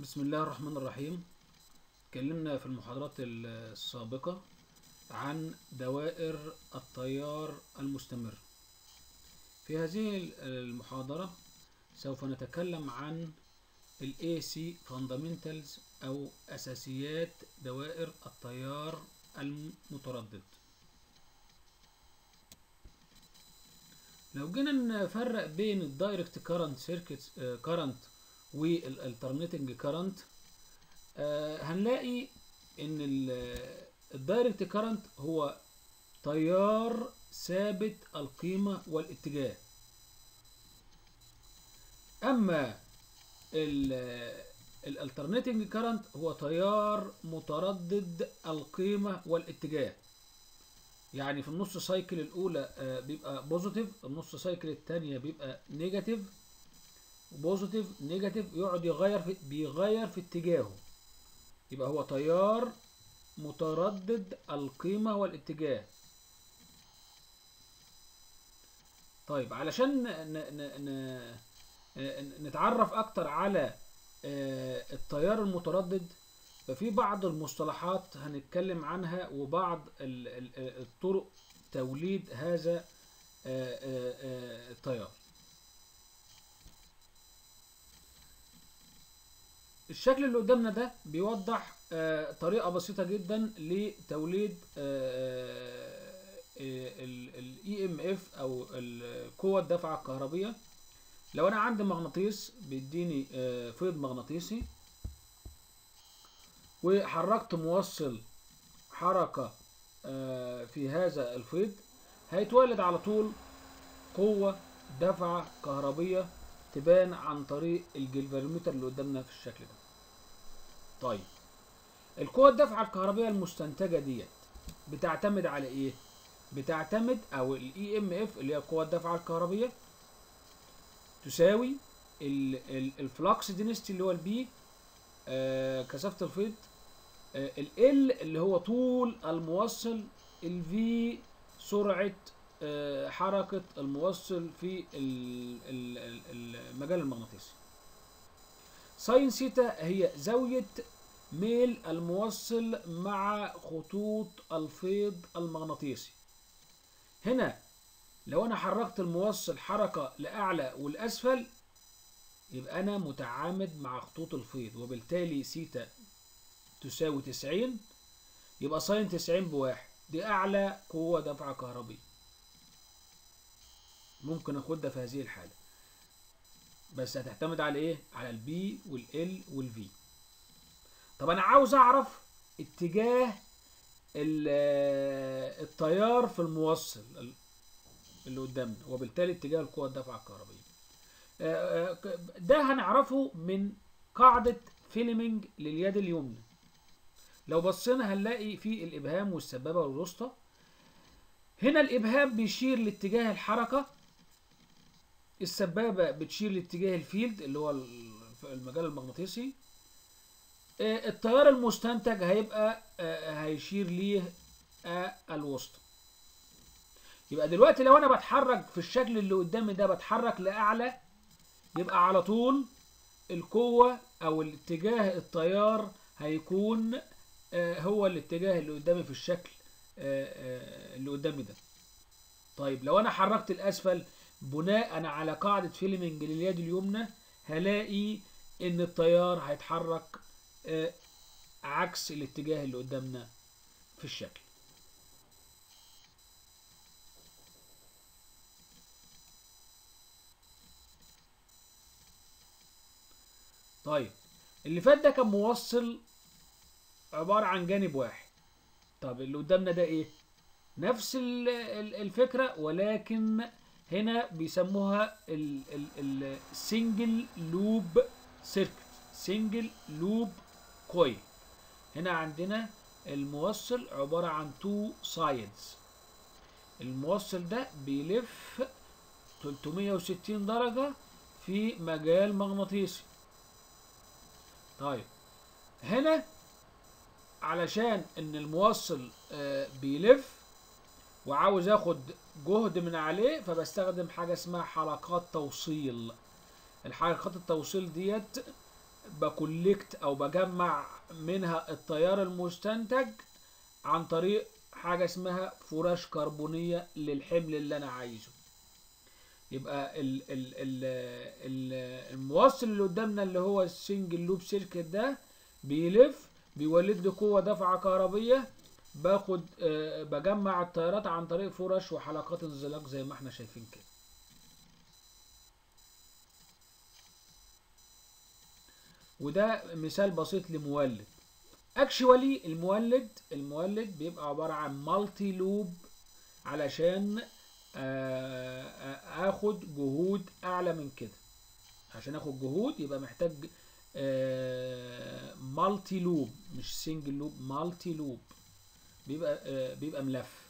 بسم الله الرحمن الرحيم اتكلمنا في المحاضرات السابقة عن دوائر التيار المستمر في هذه المحاضرة سوف نتكلم عن ال AC Fundamentals أو أساسيات دوائر التيار المتردد لو جينا نفرق بين الدايركت كارنت سيركت كارنت والالترنيتنج كارنت هنلاقي ان الدايركت كارنت هو تيار ثابت القيمة والاتجاه اما الالترنيتنج كارنت هو تيار متردد القيمة والاتجاه يعني في النص سايكل الاولى بيبقى بوزيتيف النص سايكل الثانيه بيبقى نيجاتيف بوزيتيف نيجاتيف يقعد يغير في بيغير في اتجاهه يبقى هو تيار متردد القيمة والاتجاه طيب علشان ن ن ن نتعرف اكتر على التيار المتردد ففي بعض المصطلحات هنتكلم عنها وبعض الطرق توليد هذا التيار الشكل اللي قدامنا ده بيوضح طريقة بسيطة جدا لتوليد الاي ام اف او قوة الدفعة الكهربية لو انا عندي مغناطيس بيديني فيض مغناطيسي وحركت موصل حركة في هذا الفيض هيتولد على طول قوة دفعة كهربية تبان عن طريق الجلفانومتر اللي قدامنا في الشكل ده طيب القوة الدفعة الكهربية المستنتجة ديت بتعتمد على ايه بتعتمد او الاي ام اف اللي هي قوة الدفعة الكهربية تساوي الفلكس دينستي اللي هو البي آه كثافة الفيض آه ال اللي هو طول الموصل الفي سرعة آه حركة الموصل في المجال المغناطيسي ساين سيتا هي زاوية ميل الموصل مع خطوط الفيض المغناطيسي هنا لو انا حركت الموصل حركة لأعلى والأسفل يبقى أنا متعامد مع خطوط الفيض وبالتالي سيتا تساوي تسعين يبقى ساين تسعين بواحد دي أعلى قوة دفعة كهربية ممكن أخدها في هذه الحالة بس هتعتمد على إيه؟ على البي والال والفي طب أنا عاوز أعرف اتجاه التيار في الموصل اللي قدامنا وبالتالي اتجاه القوة الدفعة الكهربية ده هنعرفه من قاعدة فيلمينج لليد اليمنى لو بصينا هنلاقي في الإبهام والسبابة والوسطى هنا الإبهام بيشير لاتجاه الحركة السبابة بتشير لاتجاه الفيلد اللي هو المجال المغناطيسي التيار المستنتج هيبقى هيشير ليه الوسطى يبقى دلوقتي لو انا بتحرك في الشكل اللي قدامي ده بتحرك لاعلى يبقى على طول القوة او الاتجاه التيار هيكون هو الاتجاه اللي قدامي في الشكل اللي قدامي ده طيب لو انا حركت الاسفل بناء على قاعدة فيلمينج لليد اليمنى هلاقي ان التيار هيتحرك عكس الاتجاه اللي قدامنا في الشكل طيب اللي فات ده كان موصل عبارة عن جانب واحد طب اللي قدامنا ده ايه نفس الفكرة ولكن هنا بيسموها السنجل لوب سيركت سنجل لوب كويل هنا عندنا الموصل عبارة عن تو سايدز الموصل ده بيلف 360 درجة في مجال مغناطيسي طيب هنا علشان ان الموصل بيلف وعاوز اخد جهد من عليه فبستخدم حاجة اسمها حلقات توصيل الحلقات التوصيل ديت بكولكت او بجمع منها التيار المستنتج عن طريق حاجة اسمها فراش كربونية للحمل اللي انا عايزه يبقى ال ال ال ال الموصل اللي قدامنا اللي هو السنجل لوب سيركت ده بيلف بيولد لي قوة دفعة كهربية باخد آه بجمع التيارات عن طريق فرش وحلقات انزلاق زي ما احنا شايفين كده وده مثال بسيط لمولد اكشوالي المولد المولد بيبقى عبارة عن مالتي لوب علشان اخد جهود اعلى من كده عشان اخد جهود يبقى محتاج مالتي لوب مش سنجل لوب مالتي لوب بيبقى بيبقى ملف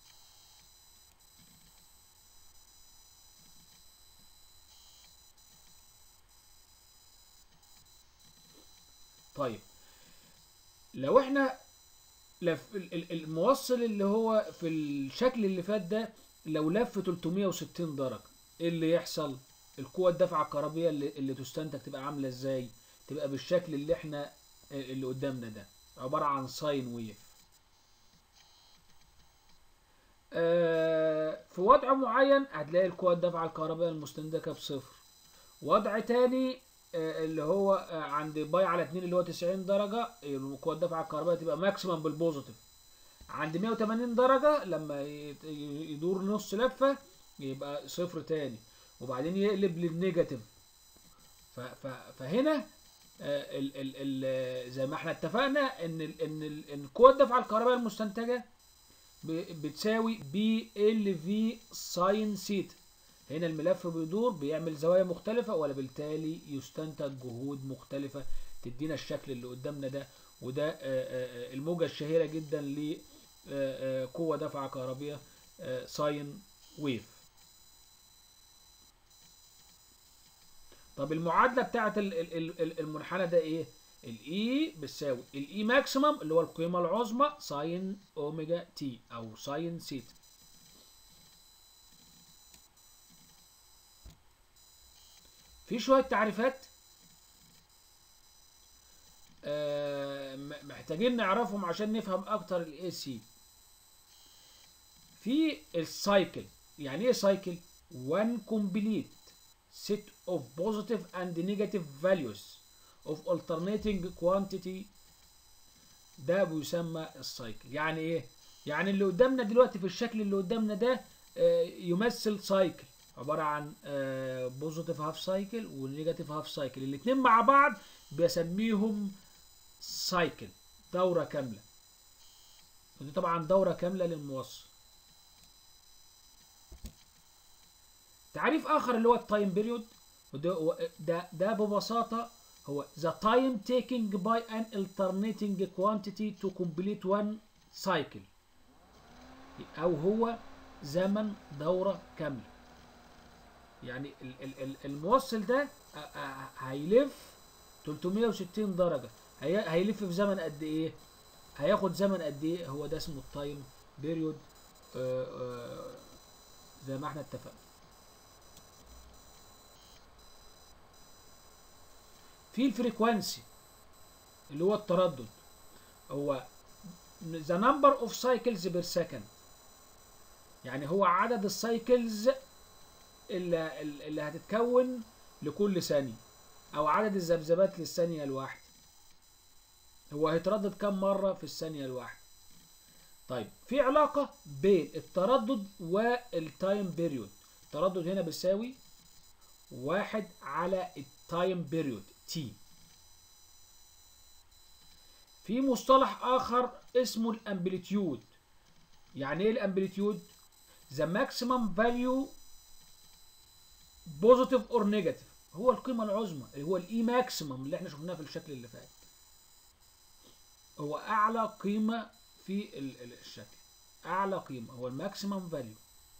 طيب لو احنا لف الموصل اللي هو في الشكل اللي فات ده لو لف 360 درجة ايه اللي يحصل القوة الدفعة الكهربية اللي, اللي تستنتج تبقى عاملة ازاي تبقى بالشكل اللي احنا اللي قدامنا ده عبارة عن ساين ويف آه في وضع معين هتلاقي القوة الدفعة الكهربية المستنتجة بصفر وضع تاني آه اللي هو آه عند باي على 2 اللي هو 90 درجة القوة الدفعة الكهربية تبقى ماكسيمم بالبوزيتيف عند 180 درجة لما يدور نص لفة يبقى صفر تاني وبعدين يقلب للنيجاتيف فهنا ال ال ال زي ما احنا اتفقنا ان ال ان ان قوه الدفعه الكهربائيه المستنتجه بتساوي بي ال في ساين سيتا هنا الملف بيدور بيعمل زوايا مختلفه وبالتالي يستنتج جهود مختلفه تدينا الشكل اللي قدامنا ده وده الموجه الشهيره جدا لقوه دفعه كهربيه ساين ويف طب المعادله بتاعه المنحنى ده ايه الاي بتساوي الاي ماكسيمم اللي هو القيمه العظمى ساين اوميجا تي او ساين سيتا في شويه تعريفات آه محتاجين نعرفهم عشان نفهم اكتر الاي سي في السايكل يعني ايه سايكل one complete set of positive and negative values of alternating quantity ده بيسمى السايكل يعني ايه يعني اللي قدامنا دلوقتي في الشكل اللي قدامنا ده يمثل سايكل عبارة عن بوزيتيف هاف سايكل ونيجاتيف هاف سايكل الاتنين مع بعض بسميهم سايكل دورة كاملة ودي طبعا دورة كاملة للموصل تعريف اخر اللي هو التايم بيريود وده ده ده ببساطه هو the time taken by an alternating quantity to complete one cycle او هو زمن دوره كامله يعني الموصل ده هيلف 360 درجه هيلف في زمن قد ايه هياخد زمن قد ايه هو ده اسمه التايم بيريود زي ما احنا اتفقنا في الفريكوانسي اللي هو التردد هو the number of cycles per second يعني هو عدد السايكلز اللي, اللي هتتكون لكل ثانية أو عدد الذبذبات للثانية الواحدة هو هيتردد كم مرة في الثانية الواحدة طيب في علاقة بين التردد والتايم بيريود التردد هنا بيساوي واحد على التايم بيريود تي في مصطلح اخر اسمه الامبليتيود يعني ايه الامبليتيود the maximum value positive or negative هو القيمة العظمى اللي هو الاي ماكسيمم اللي احنا شفناه في الشكل اللي فات هو اعلى قيمة في الشكل اعلى قيمة هو الماكسيمم فاليو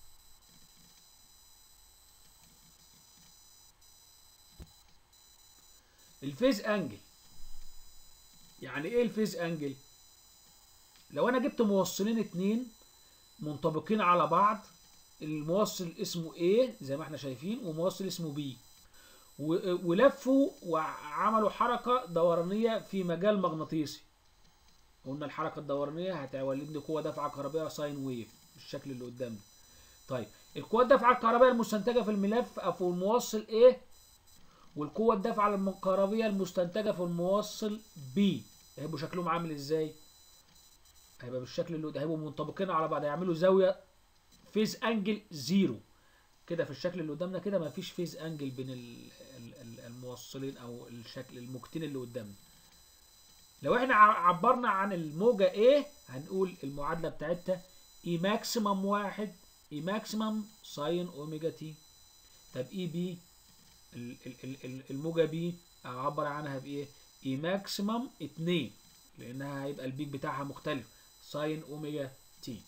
الفيز انجل يعني ايه الفيز انجل لو انا جبت موصلين اتنين منطبقين على بعض الموصل اسمه A زي ما احنا شايفين وموصل اسمه B و- ولفوا وعملوا حركة دورانية في مجال مغناطيسي قلنا الحركة الدورانية هتولد لي قوة دفعة كهربائية ساين ويف بالشكل اللي قدامنا طيب القوة الدفعة الكهربائية المستنتجة في الملف أو في الموصل A والقوة الدفعة الكهربائية المستنتجة في الموصل B هيبقوا شكلهم عامل ازاي؟ هيبقى بالشكل اللي قدام هيبقوا منطبقين على بعض هيعملوا زاوية فيز انجل زيرو كده في الشكل اللي قدامنا كده مفيش فيز انجل بين ال- ال- ال- الموصلين او الشكل الموجتين اللي قدامنا لو احنا ع- عبرنا عن الموجة A هنقول المعادلة بتاعتها E ماكسيمم واحد E ماكسيمم ساين اوميجا تي طب E B ال- ال- ال- ال- الموجة B اعبر عنها بايه E ماكسيمم اتنين لانها هيبقى البيك بتاعها مختلف ساين اوميجا تي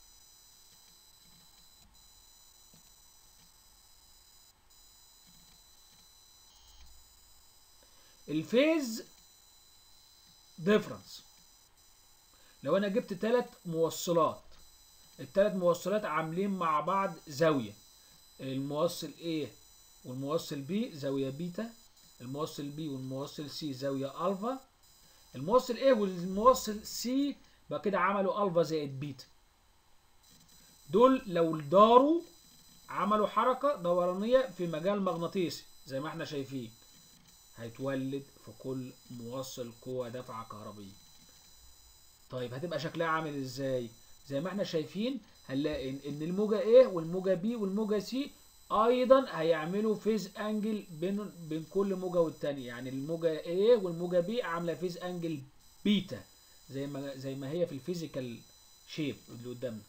الفيز ديفرنس لو انا جبت ثلاث موصلات الثلاث موصلات عاملين مع بعض زاوية الموصل A والموصل B زاوية بيتا الموصل B والموصل C زاوية ألفا الموصل A والموصل C بقى كده عملوا ألفا زائد بيتا دول لو داروا عملوا حركة دورانية في مجال مغناطيسي زي ما احنا شايفين هيتولد في كل موصل قوة دفعة كهربية طيب هتبقى شكلها عامل ازاي زي ما احنا شايفين هنلاقي ان إن الموجة A والموجة B والموجة C ايضا هيعملوا فيز انجل بين بين كل موجة والتانية يعني الموجة A والموجة B عاملة فيز انجل بيتا زي ما زي ما هي في الفيزيكال شيب اللي قدامنا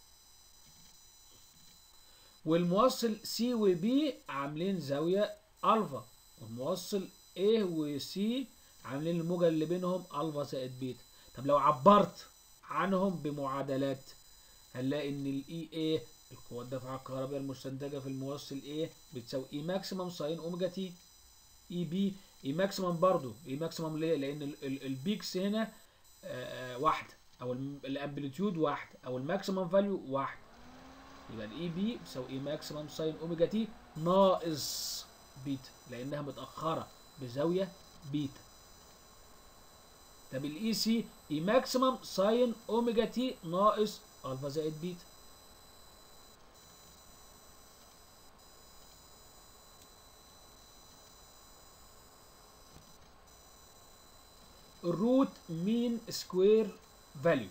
والموصل C و B عاملين زاوية ألفا والموصل A و C عاملين الموجة اللي بينهم ألفا زائد بيتا طب لو عبرت عنهم بمعادلات هنلاقي ان الاي اي القوة الدفعة الكهربائية المستنتجة في الموصل A بتساوي اي ماكسيمم ساين اوميجا تي اي بي اي ماكسيمم برضو اي ماكسيمم ليه لان ال- ال- البيكس هنا آه، واحدة او الم- الامبليتيود واحدة او الماكسيمم فاليو واحدة يبقى الاي بي بتساوي اي ماكسيمم ساين اوميجا تي ناقص بيتا لانها متاخره بزاويه بيتا طب الاي سي اي ماكسيمم ساين اوميجا تي ناقص الفا زائد بيتا الروت مين سكوير فاليو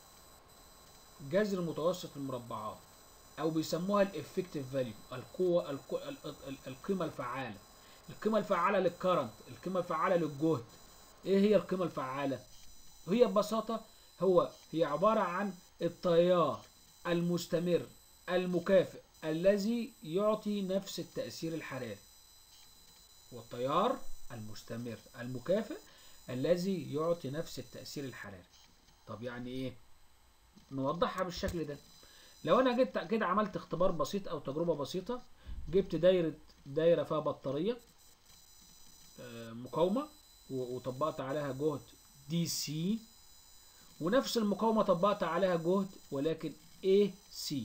جذر متوسط المربعات او بيسموها الافكتيف فاليو القوه القو- ال- ال- القيمه الفعاله القيمه الفعاله للكرنت القيمه الفعاله للجهد ايه هي القيمه الفعاله هي ببساطه هو هي عباره عن التيار المستمر المكافئ الذي يعطي نفس التاثير الحراري والتيار المستمر المكافئ الذي يعطي نفس التاثير الحراري طب يعني ايه نوضحها بالشكل ده لو انا جيت كده عملت اختبار بسيط او تجربه بسيطه جبت دايره دايره فيها بطاريه آه، مقاومه و- وطبقت عليها جهد دي سي ونفس المقاومه طبقت عليها جهد ولكن اي سي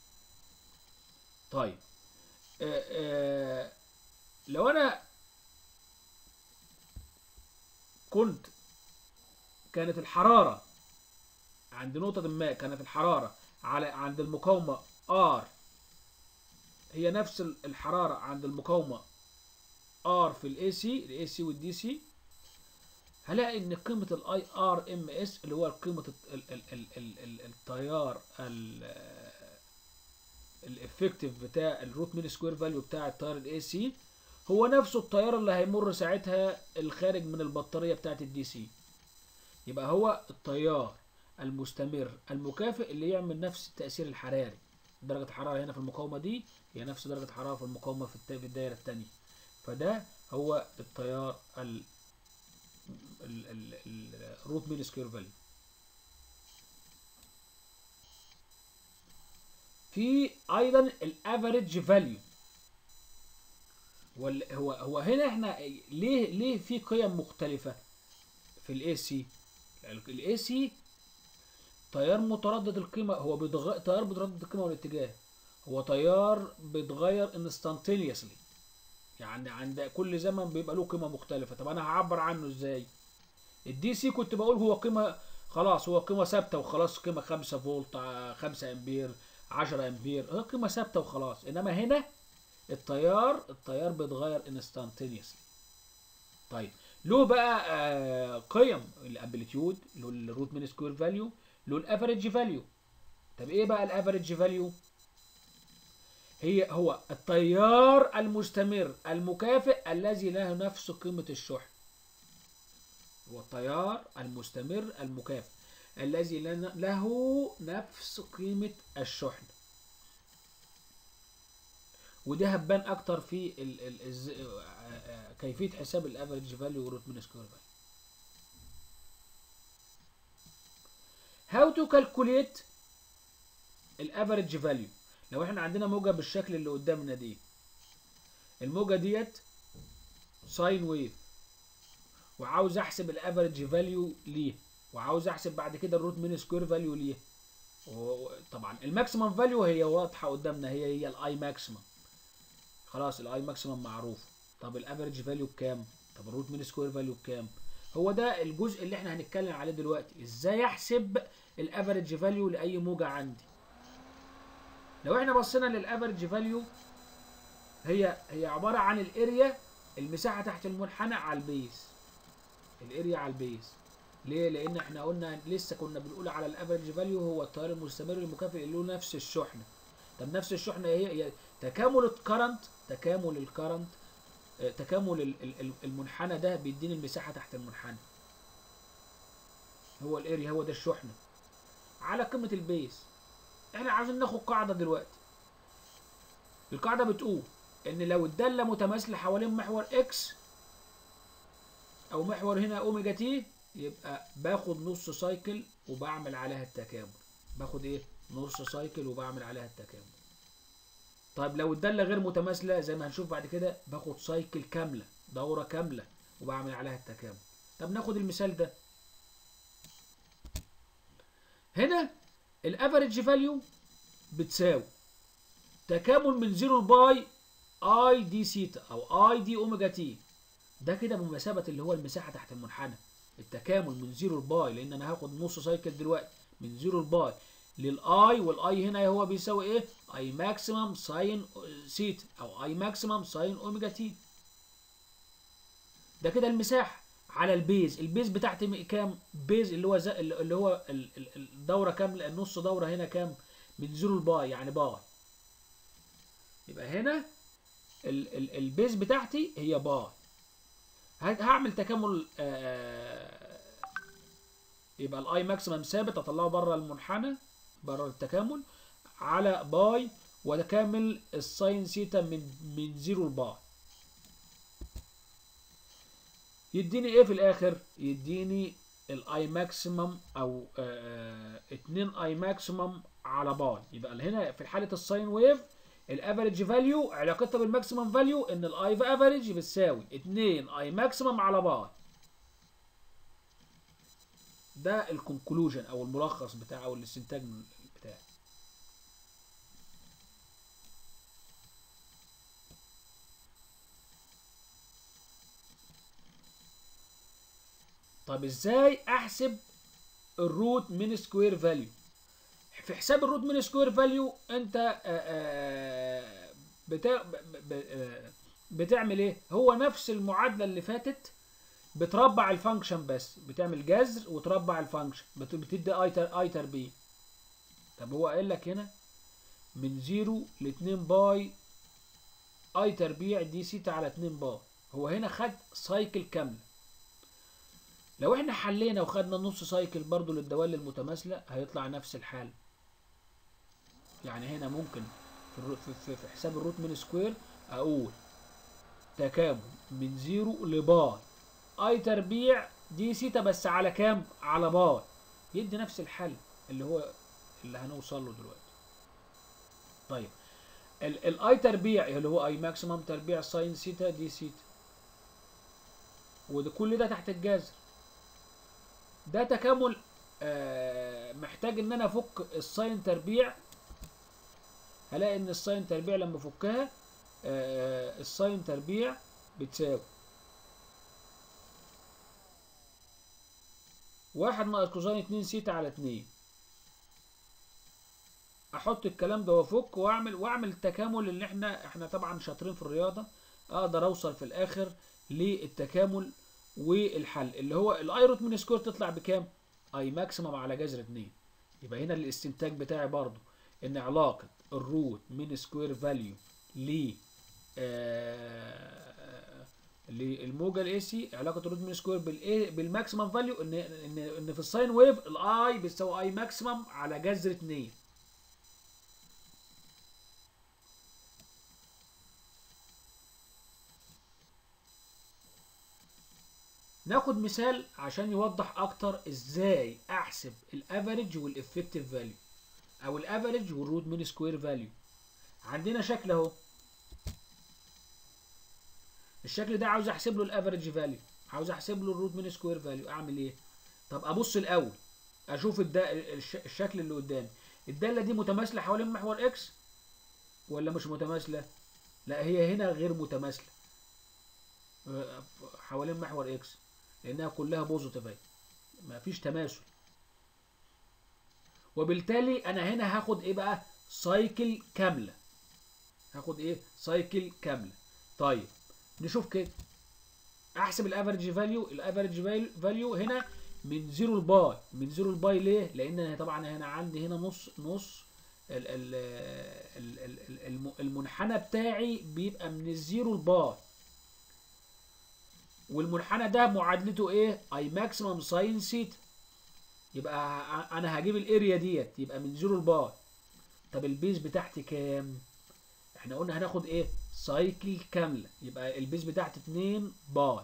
طيب آه، آه، لو انا كنت كانت الحراره عند نقطة ما كانت الحرارة على عند المقاومة R هي نفس ال- الحرارة عند المقاومة R في الاي سي الاي سي والدي سي هلاقي ان قيمة الاي ار ام اس اللي هو قيمة ال- ال- ال- ال- ال- ال- التيار الافكتيف بتاع الروت مين سكوير فاليو بتاع التيار الاي سي هو نفسه التيار اللي هيمر ساعتها الخارج من البطارية بتاعت الدي سي يبقى هو التيار المستمر المكافئ اللي يعمل نفس التأثير الحراري درجة الحرارة هنا في المقاومة دي هي نفس درجة الحرارة في المقاومة في التا- في الدايرة التانية فده هو التيار ال الروت مين سكوير فاليو في ايضا الافريج فاليو هو هو هنا احنا ليه ليه في قيم مختلفة في الاي سي الاي سي تيار متردد القيمة هو بيتغير تيار متردد القيمة والاتجاه هو تيار بيتغير انستانتينيوسلي يعني عند كل زمن بيبقى له قيمه مختلفه طب انا هعبر عنه ازاي الدي سي كنت بقول هو قيمه خلاص هو قيمه ثابته وخلاص قيمه 5 فولت 5 امبير 10 امبير هي قيمه ثابته وخلاص انما هنا التيار التيار بيتغير انستانتينيوسلي طيب له بقى آه قيم الامبليتيود له الروت مين سكوير فاليو له الافريج فاليو طب ايه بقى الافريج فاليو هي هو التيار المستمر المكافئ الذي له نفس قيمة الشحن هو التيار المستمر المكافئ الذي له نفس قيمة الشحن وده هتبان اكتر في ال ال كيفية حساب الافريج فاليو وروت من سكوير فاليو how to calculate الافريج فاليو لو احنا عندنا موجة بالشكل اللي قدامنا دي الموجة ديت ساين ويف وعاوز احسب الافريج فاليو ليه وعاوز احسب بعد كده الروت مين سكوير فاليو ليه طبعا الماكسيمم فاليو هي واضحه قدامنا هي هي الاي ماكسيمم خلاص الاي ماكسيمم معروف طب الافريج فاليو بكام طب الروت مين سكوير فاليو بكام هو ده الجزء اللي احنا هنتكلم عليه دلوقتي ازاي احسب الافريج فاليو لاي موجه عندي لو احنا بصينا للافريج فاليو هي هي عباره عن الاريا المساحه تحت المنحنى على البيس الاريا على البيس ليه لان احنا قلنا لسه كنا بنقول على الافريج فاليو هو التيار المستمر المكافئ اللي له نفس الشحنه طب نفس الشحنه هي, هي تكامل الكرنت تكامل الكرنت تكامل المنحنى ده بيديني المساحه تحت المنحنى هو الاريا هو ده الشحنه على قيمه البيس احنا عايزين ناخد قاعده دلوقتي القاعده بتقول ان لو الداله متماثله حوالين محور اكس او محور هنا اوميجا تي يبقى باخد نص سايكل وبعمل عليها التكامل باخد ايه نص سايكل وبعمل عليها التكامل طيب لو الداله غير متماثله زي ما هنشوف بعد كده باخد سايكل كامله دوره كامله وبعمل عليها التكامل طب ناخد المثال ده هنا الافريج فاليو بتساوي تكامل من 0 لباي اي دي سيتا او اي دي اوميجا تي ده كده بمثابه اللي هو المساحه تحت المنحنى التكامل من 0 لباي لان انا هاخد نص سايكل دلوقتي من 0 لباي للاي والاي هنا هو بيساوي ايه اي ماكسيمم ساين سيتا او اي ماكسيمم ساين اوميجا تي ده كده المساحه على البيز البيز بتاعتي كام بيز اللي هو زي اللي هو الدوره كامله النص دوره هنا كام من 0 لباي يعني باي يبقى هنا ال ال البيز بتاعتي هي باي هعمل تكامل يبقى الاي ماكسيمم ثابت اطلعه بره المنحنى بره التكامل على باي وتكامل الساين سيتا من من 0 لباي يديني ايه في الاخر يديني الاي ماكسيمم او 2 اي ماكسيمم على باي يبقى هنا في حاله الساين ويف الافريج فاليو علاقتها بالماكسيمم فاليو ان الاي في افريج بتساوي 2 اي ماكسيمم على باي ده الكونكلوجن او الملخص بتاع او الاستنتاج بتاعي طب ازاي احسب الروت من سكوير فاليو في حساب الروت من سكوير فاليو انت بتا بتعمل ايه هو نفس المعادله اللي فاتت بتربع الفانكشن بس بتعمل جذر وتربع الفانكشن بتدي اي تر اي تربيع طب هو قال لك هنا من 0 ل 2 باي اي تربيع دي سيتا على 2 باي هو هنا خد سايكل كامله لو احنا حلينا وخدنا نص سايكل برضو للدوال المتماثله هيطلع نفس الحال يعني هنا ممكن في, في, في حساب الروت من سكوير اقول تكامل من 0 لباي اي تربيع دي سيتا بس على كام على باي يدي نفس الحل اللي هو اللي هنوصل له دلوقتي طيب الاي تربيع اللي هو اي ماكسيمم تربيع ساين سيتا دي سيتا وده كل ده تحت الجذر ده تكامل آه محتاج ان انا افك الساين تربيع هلاقي ان الساين تربيع لما افكها آه الساين تربيع بتساوي واحد ناقص كوزين اتنين سيتا على اتنين احط الكلام ده وافك واعمل واعمل التكامل اللي احنا احنا طبعا شاطرين في الرياضه اقدر اوصل في الاخر للتكامل والحل اللي هو الاي روت من سكوير تطلع بكام اي ماكسيمم على جذر 2 يبقى هنا الاستنتاج بتاعي برضو ان علاقه الروت من سكوير فاليو ل آه للموجه الاي سي علاقه الروت من سكوير بالاي بالماكسيمم فاليو ان ان ان في الساين ويف الاي بتساوي اي ماكسيمم على جذر 2 ناخد مثال عشان يوضح اكتر ازاي احسب الافريج والافكتيف فاليو او الافريج والروت من سكوير فاليو عندنا شكل اهو الشكل ده عاوز احسب له الافريج فاليو عاوز احسب له الروت من سكوير فاليو اعمل ايه طب ابص الاول اشوف الدا الشكل اللي قدامي الداله دي متماثله حوالين محور اكس ولا مش متماثله لا هي هنا غير متماثله حوالين محور اكس لانها كلها بوزيتيف اهي مفيش تماثل وبالتالي انا هنا هاخد ايه بقى سايكل كامله هاخد ايه سايكل كامله طيب نشوف كده احسب الافريج فاليو الافريج فاليو هنا من زيرو لباي من زيرو لباي ليه لان انا طبعا هنا عندي هنا نص نص ال ال ال المنحنى بتاعي بيبقى من الزيرو لباي والمنحنى ده معادلته ايه اي ماكسيمم ساين سيتا يبقى انا هجيب الاريا ديت يبقى من زيرو لباي طب البيز بتاعتي كام احنا قلنا هناخد ايه سايكل كامله يبقى البيز بتاعتي 2 باي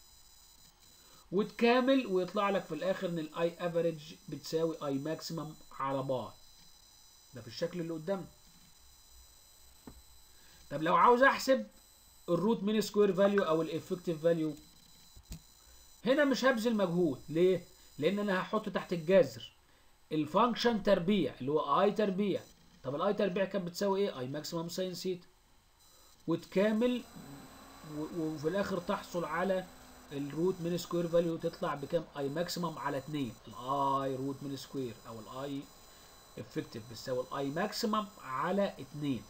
وتكامل ويطلع لك في الاخر ان الاي افريج بتساوي اي ماكسيمم على باي ده في الشكل اللي قدامنا طب لو عاوز احسب الروت مين سكوير فاليو او الافكتيف فاليو هنا مش هبذل مجهود ليه لان انا هحط تحت الجذر الفانكشن تربيع اللي هو اي تربيع طب الاي تربيع كانت بتساوي ايه اي ماكسيمم ساين سيتا وتكامل وفي الاخر تحصل على الروت من سكوير فاليو تطلع بكام اي ماكسيمم على 2 الاي روت من سكوير او الاي افكتيف بتساوي الاي ماكسيمم على 2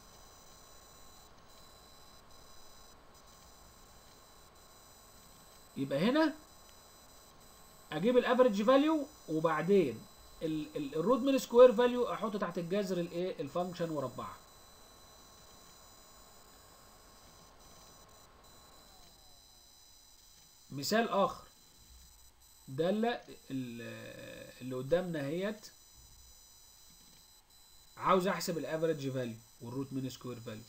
يبقى هنا اجيب الافريج فاليو وبعدين الروت من سكوير فاليو احطه تحت الجذر الايه الفانكشن واربعها مثال اخر دالة اللي قدامنا اهيت عاوز احسب الافريج فاليو والروت من سكوير فاليو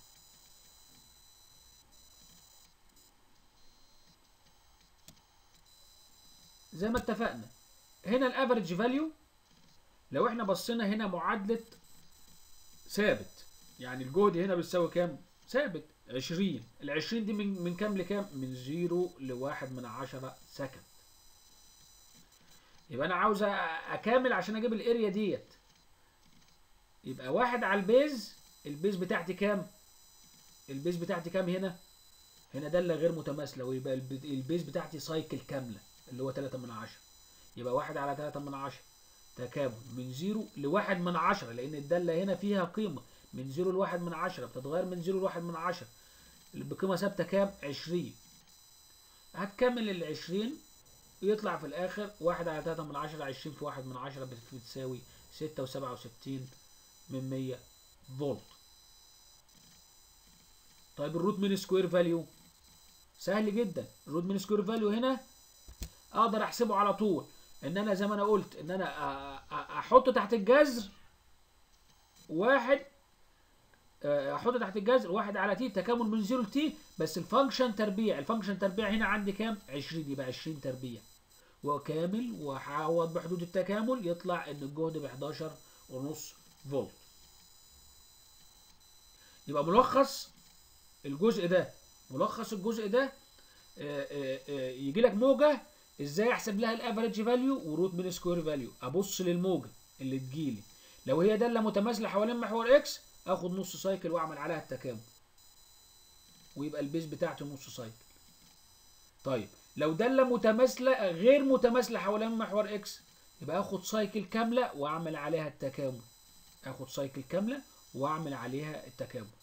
زي ما اتفقنا هنا الافريج فاليو لو احنا بصينا هنا معادلة ثابت يعني الجهد هنا بتساوي كام؟ ثابت 20 ال 20 دي من من كام لكام؟ من 0 لواحد من 10 سكند يبقى انا عاوز اكامل عشان اجيب الاريا ديت يبقى واحد على البيز البيز بتاعتي كام؟ البيز بتاعتي كام هنا؟ هنا دالة غير متماثلة ويبقى البيز بتاعتي سايكل كاملة اللي هو 3 من 10 يبقى واحد على 3 من 10 تكامل من 0 لواحد من 10 لان الدالة هنا فيها قيمة من 0 لواحد من 10 بتتغير من 0 لواحد من 10 بقيمة ثابتة كام 20 هتكمل ال 20 يطلع في الاخر واحد على 3 من 10 20 في واحد من 10 بتساوي 6 و67 من 100 فولت طيب الروت من سكوير فاليو سهل جدا الروت من سكوير فاليو هنا اقدر احسبه على طول ان انا زي ما انا قلت ان انا احطه تحت الجذر واحد احطه تحت الجذر واحد على تي تكامل من 0 لتي بس الفانكشن تربيع الفانكشن تربيع هنا عندي كام 20 يبقى 20 تربيع وكامل وهعوض بحدود التكامل يطلع ان الجهد ب 11 ونص فولت يبقى ملخص الجزء ده ملخص الجزء ده يجي لك موجه ازاي احسب لها الافريج فاليو وروت من سكوير فاليو ابص للموجه اللي تجيلي لو هي داله متماثله حوالين محور اكس اخد نص سايكل واعمل عليها التكامل ويبقى البيز بتاعتي نص سايكل طيب لو دالة متماثلة غير متماثلة حوالين محور اكس يبقى اخد سايكل كاملة واعمل عليها التكامل اخد سايكل كاملة واعمل عليها التكامل